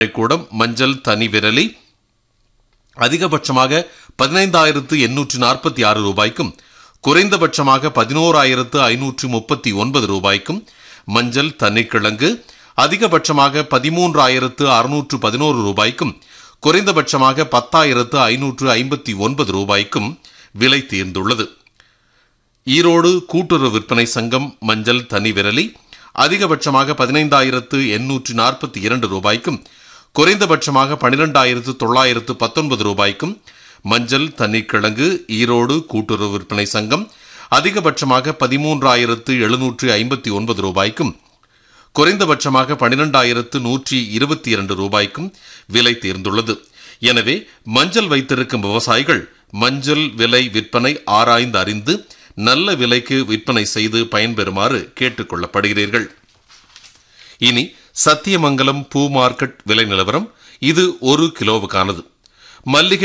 கூடம் மஞ்சள் தனி விரலி அதிகபட்சமாக பதினைந்தாயிரத்து எண்ணூற்று நாற்பத்தி ஆறு ரூபாய்க்கும் குறைந்தபட்சமாக பதினோராயிரத்து ஐநூற்று முப்பத்தி ஒன்பது ரூபாய்க்கும் மஞ்சள் தனிக்கிழங்கு அதிகபட்சமாக பதிமூன்றாயிரத்து அறுநூற்று பதினோரு ரூபாய்க்கும் குறைந்தபட்சமாக பத்தாயிரத்து ஐநூற்று ஐம்பத்தி ஒன்பது ரூபாய்க்கும் விலை தீர்ந்துள்ளது ஈரோடு கூட்டுறவு விற்பனை சங்கம் மஞ்சள் தனி விரலி அதிகபட்சமாக பதினைந்தாயிரத்து எண்ணூற்று நாற்பத்தி இரண்டு ரூபாய்க்கும் குறைந்தபட்சமாக பனிரெண்டாயிரத்து தொள்ளாயிரத்து பத்தொன்பது ரூபாய்க்கும் மஞ்சள் தண்ணிக்கிழங்கு ஈரோடு கூட்டுறவு விற்பனை சங்கம் அதிகபட்சமாக பதிமூன்றாயிரத்து எழுநூற்று ஐம்பத்தி ஒன்பது ரூபாய்க்கும் குறைந்தபட்சமாக பனிரெண்டாயிரத்து நூற்றி இருபத்தி இரண்டு ரூபாய்க்கும் விலை தேர்ந்துள்ளது எனவே மஞ்சள் வைத்திருக்கும் விவசாயிகள் மஞ்சள் விலை விற்பனை ஆராய்ந்து அறிந்து நல்ல விலைக்கு விற்பனை செய்து பயன்பெறுமாறு கேட்டுக் கொள்ளப்படுகிறீர்கள் இனி சத்தியமங்கலம் பூ மார்க்கெட் விலை நிலவரம் இது ஒரு கிலோவுக்கானது மல்லிகை